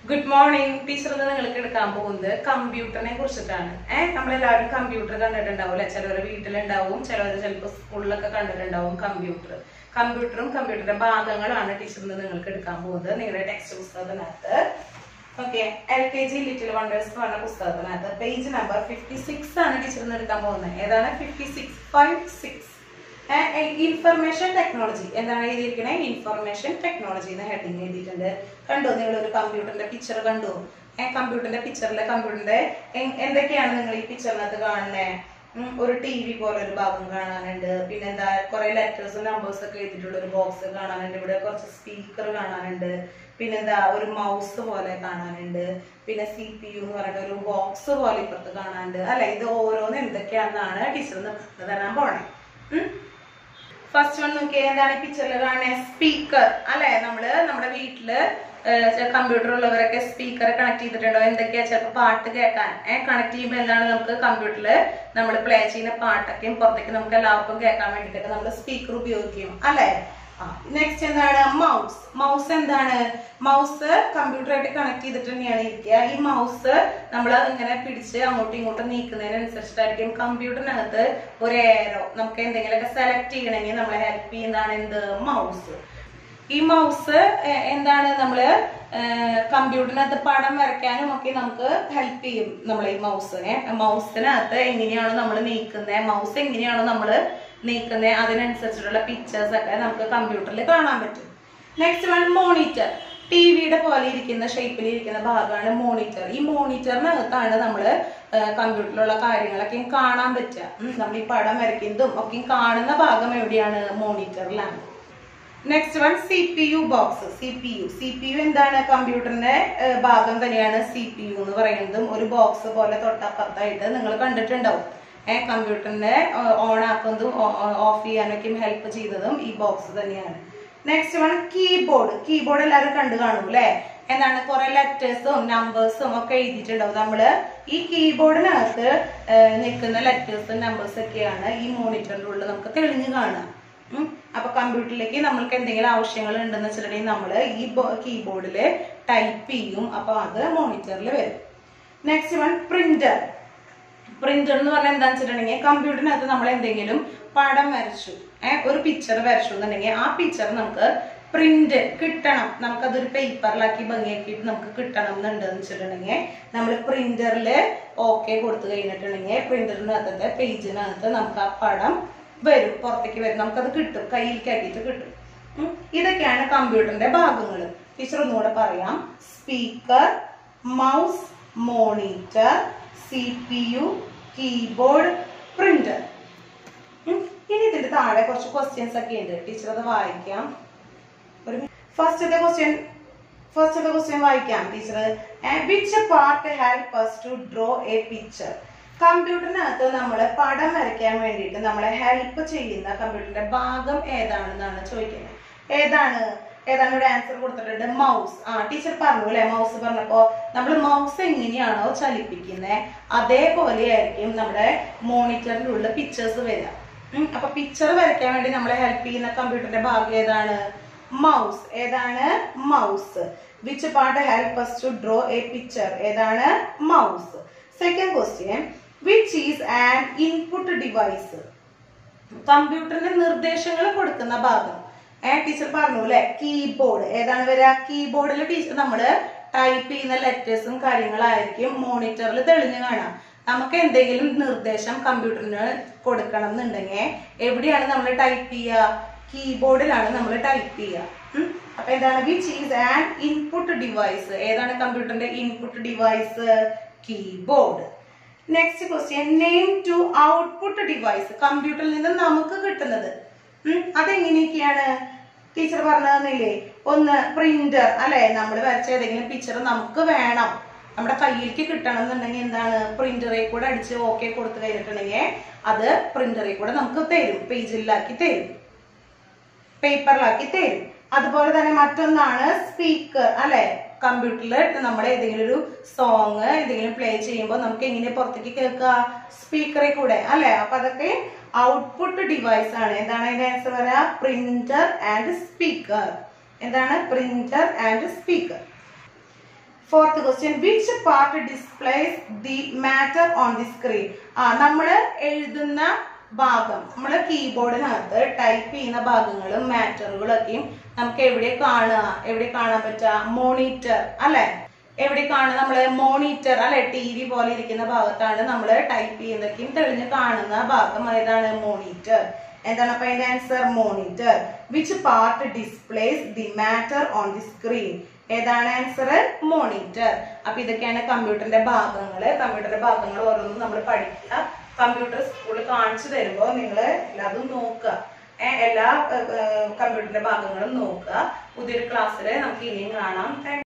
Good morning teacher ഇന്ന് നിങ്ങൾക്ക് എടുക്കാൻ പോകുന്നത് കമ്പ്യൂട്ടറിനെ കുറിച്ചിട്ടാണ് ഏഹ് നമ്മളെല്ലാവരും കമ്പ്യൂട്ടർ കണ്ടിട്ടുണ്ടാവും അല്ലെ ചിലവർ വീട്ടിലുണ്ടാവും ചിലവർ ചിലപ്പോൾ സ്കൂളിലൊക്കെ കണ്ടിട്ടുണ്ടാവും കമ്പ്യൂട്ടർ കമ്പ്യൂട്ടറും കമ്പ്യൂട്ടറിന്റെ ഭാഗങ്ങളാണ് ടീച്ചർ ഇന്ന് നിങ്ങൾക്ക് എടുക്കാൻ പോകുന്നത് നിങ്ങളുടെ ടെക്സ്റ്റ് പുസ്തകത്തിനകത്ത് okay L K G Little Wonders എന്ന് പറഞ്ഞ പുസ്തകത്തിനകത്ത് പേജ് നമ്പർ ഫിഫ്റ്റി സിക്സ് ആണ് ടീച്ചർ ഇന്ന് എടുക്കാൻ പോകുന്നത് ഏതാണ് fifty six five six information technology എന്താണ് എഴുതിയിരിക്കുന്നത് ഇൻഫർമേഷൻ ടെക്നോളജി എന്ന് ഹെഡിങ് എഴുതിയിട്ടുണ്ട് കണ്ടോ നിങ്ങൾ ഒരു കമ്പ്യൂട്ടറിന്റെ പിക്ചർ കണ്ടു ഏഹ് കമ്പ്യൂട്ടറിന്റെ പിക്ചറിലെ കമ്പ്യൂട്ടറിന്റെ എന്തൊക്കെയാണ് നിങ്ങൾ ഈ പിക്ചറിനകത്ത് കാണുന്നത് ഒരു ടി വി പോലെ ഒരു ഭാഗം കാണാനുണ്ട് പിന്നെ എന്താ കുറെ ലെറ്റേഴ്സും നമ്പേഴ്സും ഒക്കെ എഴുതിയിട്ടുള്ള ഒരു ബോക്സ് കാണാനുണ്ട് ഇവിടെ കുറച്ച് സ്പീക്കർ കാണാനുണ്ട് പിന്നെന്താ ഒരു മൗസ് പോലെ കാണാനുണ്ട് പിന്നെ സി പി യു എന്ന് പറയുന്ന ഒരു ബോക്സ് പോലെ ഇപ്പുറത്ത് കാണാനുണ്ട് അല്ലെ ഇത് ഓരോന്ന് എന്തൊക്കെയാണെന്നാണ് ടീച്ചർ പറഞ്ഞു തരാൻ പോണേ ഉം. ഫസ്റ്റ് വൺ നോക്കിയാൽ എന്താണ് പിക്ചറിൽ കാണുന്നത് സ്പീക്കർ അല്ലെ നമ്മള് നമ്മുടെ വീട്ടില് കമ്പ്യൂട്ടർ ഉള്ളവരൊക്കെ സ്പീക്കർ കണക്ട് ചെയ്തിട്ടുണ്ടോ എന്തൊക്കെയാ ചിലപ്പോൾ പാട്ട് കേൾക്കാൻ ഏഹ് കണക്ട് ചെയ്യുമ്പോൾ എന്താണ് നമുക്ക് കമ്പ്യൂട്ടറിൽ നമ്മൾ പ്ലേ ചെയ്യുന്ന പാട്ടൊക്കെയും പുറത്തേക്ക് നമുക്ക് എല്ലാവർക്കും കേൾക്കാൻ വേണ്ടിയിട്ടൊക്കെ നമ്മൾ സ്പീക്കർ ഉപയോഗിക്കും അല്ലെ നെക്സ്റ്റ് എന്താണ് മൗസ് മൗസ് എന്താണ് മൗസ് കമ്പ്യൂട്ടറായിട്ട് കണക്ട് ചെയ്തിട്ട് തന്നെയാണ് ഇരിക്കുക ഈ മൗസ് നമ്മൾ ഇങ്ങനെ പിടിച്ച് അങ്ങോട്ടും ഇങ്ങോട്ടും നീക്കുന്നതിനനുസരിച്ചിട്ടായിരിക്കും കമ്പ്യൂട്ടറിനകത്ത് ഒരു ഏരോ നമുക്ക് എന്തെങ്കിലുമൊക്കെ സെലക്ട് ചെയ്യണമെങ്കിൽ നമ്മളെ ഹെൽപ്പ് ചെയ്യുന്നതാണ് എന്ത് മൗസ് ഈ മൗസ് എന്താണ് നമ്മള് കമ്പ്യൂട്ടറിനകത്ത് പടം വരയ്ക്കാനും ഒക്കെ നമുക്ക് ഹെൽപ്പ് ചെയ്യും നമ്മളെ ഈ മൗസ് മൗസിനകത്ത് എങ്ങനെയാണ് നമ്മൾ നീക്കുന്നത് മൗസ് എങ്ങനെയാണ് നമ്മൾ നീക്കുന്നത് അതിനനുസരിച്ചിട്ടുള്ള പിക്ചേഴ്സ് ഒക്കെ നമുക്ക് കമ്പ്യൂട്ടറിൽ കാണാൻ പറ്റും നെക്സ്റ്റ് വൺ മോണിറ്റർ ടി വിയുടെ പോലെ ഇരിക്കുന്ന ഷേപ്പിൽ ഇരിക്കുന്ന ഭാഗമാണ് മോണിറ്റർ ഈ മോണിറ്ററിനകത്താണ് നമ്മൾ കമ്പ്യൂട്ടറിലുള്ള കാര്യങ്ങളൊക്കെ കാണാൻ പറ്റുക നമ്മൾ ഈ പടം വരയ്ക്കുന്നതും ഒക്കെ കാണുന്ന ഭാഗം എവിടെയാണ് മോണിറ്ററിലാണ് next one C P U box C P U C P U എന്താണ് കമ്പ്യൂട്ടറിന്റെ ഏഹ്, ഭാഗം തന്നെയാണ് സി പി യു എന്ന് പറയുന്നതും ഒരു ബോക്സ് പോലെ തൊട്ടപ്പുറത്തായിട്ട് നിങ്ങൾ കണ്ടിട്ടുണ്ടാവും ഏഹ് കമ്പ്യൂട്ടറിന്റെ ഓൺ ആക്കുന്നതും ഓഫ് ചെയ്യാനൊക്കെ ഹെൽപ്പ് ചെയ്തതും ഈ ബോക്സ് തന്നെയാണ് നെക്സ്റ്റ് വൺ കീബോർഡ് കീബോർഡ് എല്ലാവരും കണ്ടു കാണും അല്ലെ എന്താണ് കുറെ ലെറ്റേഴ്സും നമ്പേഴ്സും ഒക്കെ എഴുതിയിട്ടുണ്ടാവും നമ്മള് ഈ കീബോർഡിനകത്ത് നിൽക്കുന്ന ലെറ്റേഴ്സും നമ്പേഴ്സും ഒക്കെയാണ് ഈ മോണിറ്ററിന്റെ ഉള്ളിൽ നമുക്ക് തെളിഞ്ഞു കാണുക ഉം. അപ്പൊ കമ്പ്യൂട്ടറിലേക്ക് നമ്മൾക്ക് എന്തെങ്കിലും ആവശ്യങ്ങൾ ഉണ്ടെന്ന് വെച്ചിട്ടുണ്ടെങ്കിൽ നമ്മൾ ഈ കീബോർഡിൽ ടൈപ്പ് ചെയ്യും അപ്പൊ അത് മോണിറ്ററിൽ വരും നെക്സ്റ്റ് വൺ പ്രിന്റർ പ്രിന്റർ എന്ന് പറഞ്ഞാൽ എന്താണെന്ന് വെച്ചിട്ടുണ്ടെങ്കിൽ കമ്പ്യൂട്ടറിനകത്ത് നമ്മൾ എന്തെങ്കിലും പടം വരച്ചു ഏഹ് ഒരു പിക്ചർ വരച്ചു എന്നുണ്ടെങ്കിൽ ആ പിക്ചർ നമുക്ക് പ്രിന്റ് കിട്ടണം നമുക്കതൊരു പേപ്പറിലാക്കി ഭംഗിയാക്കിയിട്ട് നമുക്ക് കിട്ടണം എന്നുണ്ടെന്ന് വെച്ചിട്ടുണ്ടെങ്കിൽ നമ്മൾ പ്രിന്ററിൽ ഓക്കെ കൊടുത്തു കഴിഞ്ഞിട്ടുണ്ടെങ്കിൽ പ്രിന്ററിനകത്തെ പേജിനകത്ത് നമുക്ക് ആ പടം വരും പുറത്തേക്ക് വരും നമുക്കത് കിട്ടും കയ്യിലേക്ക് ആക്കിയിട്ട് കിട്ടും ഉം. ഇതൊക്കെയാണ് കമ്പ്യൂട്ടറിന്റെ ഭാഗങ്ങൾ ടീച്ചർ ഒന്നുകൂടെ പറയാം speaker mouse monitor C P U keyboard printer ഇനി ഇതിന്റെ താഴെ കുറച്ച് ക്വസ്റ്റ്യൻസ് ഒക്കെ ഉണ്ട് ടീച്ചർ അത് വായിക്കാം ഒരു ഫസ്റ്റത്തെ ക്വസ്റ്റ്യൻ ഫസ്റ്റത്തെ ക്വസ്റ്റ്യൻ വായിക്കാം teacher which part help us to draw a picture കമ്പ്യൂട്ടറിനകത്ത് നമ്മൾ പടം വരയ്ക്കാൻ വേണ്ടിയിട്ട് നമ്മളെ ഹെൽപ്പ് ചെയ്യുന്ന കമ്പ്യൂട്ടറിന്റെ ഭാഗം ഏതാണെന്നാണ് ചോദിക്കുന്നത് ഏതാണ് ഏതാണ് ഇവിടെ ആൻസർ കൊടുത്തിട്ടുണ്ട് മൗസ് ആ ടീച്ചർ പറഞ്ഞു അല്ലെ മൗസ് പറഞ്ഞപ്പോ നമ്മൾ മൗസ് എങ്ങനെയാണോ ചലിപ്പിക്കുന്നത് അതേപോലെ ആയിരിക്കും നമ്മുടെ മോണിറ്ററിന്റെ ഉള്ളിൽ പിക്ചേഴ്സ് വരിക ഉം, അപ്പൊ പിക്ചർ വരയ്ക്കാൻ വേണ്ടി നമ്മളെ ഹെൽപ്പ് ചെയ്യുന്ന കമ്പ്യൂട്ടറിന്റെ ഭാഗം ഏതാണ് മൗസ് ഏതാണ് mouse which part help us to draw a picture ഏതാണ് mouse second question which is an input device കമ്പ്യൂട്ടറിന് നിർദ്ദേശങ്ങൾ കൊടുക്കുന്ന ഭാഗം ഏ ടീച്ചർ പറഞ്ഞു അല്ലെ കീബോർഡ് ഏതാണ് വരിക കീബോർഡിൽ ടീച്ചർ നമ്മള് ടൈപ്പ് ചെയ്യുന്ന ലെറ്റേഴ്സും കാര്യങ്ങളായിരിക്കും മോണിറ്ററിൽ തെളിഞ്ഞു കാണാം നമുക്ക് എന്തെങ്കിലും നിർദ്ദേശം കമ്പ്യൂട്ടറിന് കൊടുക്കണം എന്നുണ്ടെങ്കിൽ എവിടെയാണ് നമ്മൾ ടൈപ്പ് ചെയ്യുക കീബോർഡിലാണ് നമ്മൾ ടൈപ്പ് ചെയ്യുക ഉം. അപ്പൊ എന്താണ് which is an input device ഏതാണ് കമ്പ്യൂട്ടറിന്റെ input device keyboard next question name two output device കമ്പ്യൂട്ടറിൽ നിന്ന് നമുക്ക് കിട്ടുന്നത് ഉം, അതെങ്ങനെയൊക്കെയാണ് ടീച്ചർ പറഞ്ഞു തന്നില്ലേ ഒന്ന് പ്രിന്റർ അല്ലെ നമ്മൾ വരച്ച ഏതെങ്കിലും പിക്ചർ നമുക്ക് വേണം നമ്മുടെ കയ്യിലേക്ക് കിട്ടണം എന്നുണ്ടെങ്കിൽ എന്താണ് പ്രിന്ററിൽ കൂടെ അടിച്ച് ഓക്കെ കൊടുത്തു കഴിഞ്ഞിട്ടുണ്ടെങ്കിൽ അത് പ്രിന്ററിൽ കൂടെ നമുക്ക് തരും പേജിലാക്കി തരും പേപ്പറിലാക്കി തരും അതുപോലെ തന്നെ മറ്റൊന്നാണ് സ്പീക്കർ അല്ലെ കമ്പ്യൂട്ടറിൽ നമ്മൾ ഏതെങ്കിലും ഒരു സോങ് എന്തെങ്കിലും പ്ലേ ചെയ്യുമ്പോൾ നമുക്ക് എങ്ങനെ പുറത്തേക്ക് കേൾക്കുക സ്പീക്കറിൽ കൂടെ അല്ലെ അപ്പൊ അതൊക്കെ ഔട്ട്പുട്ട് ഡിവൈസ് ആണ് എന്താണ് അതിന്റെ ആൻസർ പറയാ പ്രിന്റർ ആൻഡ് സ്പീക്കർ എന്താണ് printer and speaker fourth question which part displays the matter on the screen ആ നമ്മൾ എഴുതുന്ന ഭാഗം നമ്മൾ കീബോർഡിനകത്ത് ടൈപ്പ് ചെയ്യുന്ന ഭാഗങ്ങളും മാറ്ററുകളൊക്കെയും നമുക്ക് എവിടെ കാണുക എവിടെ കാണാൻ പറ്റുക മോണിറ്റർ അല്ലെ എവിടെ കാണുക നമ്മള് മോണിറ്റർ അല്ലെ ടി വി പോലെ ഇരിക്കുന്ന ഭാഗത്താണ് നമ്മൾ ടൈപ്പ് ചെയ്യുന്നതൊക്കെയും തെളിഞ്ഞ് കാണുന്ന ഭാഗം ഏതാണ് മോണിറ്റർ എന്താണ് അപ്പൊ അതിന്റെ answer monitor which part displays the matter on the screen ഏതാണ് ആൻസർ മോണിറ്റർ അപ്പൊ ഇതൊക്കെയാണ് കമ്പ്യൂട്ടറിന്റെ ഭാഗങ്ങള് കമ്പ്യൂട്ടറിന്റെ ഭാഗങ്ങൾ ഓരോന്നും നമ്മൾ പഠിക്കുക കമ്പ്യൂട്ടർ സ്കൂളിൽ കാണിച്ചു തരുമ്പോൾ നിങ്ങൾ എല്ലാതും നോക്കുക ഏഹ് എല്ലാ കമ്പ്യൂട്ടറിന്റെ ഭാഗങ്ങളും നോക്കുക പുതിയൊരു ക്ലാസ്സിൽ നമുക്ക് ഇനിയും കാണാം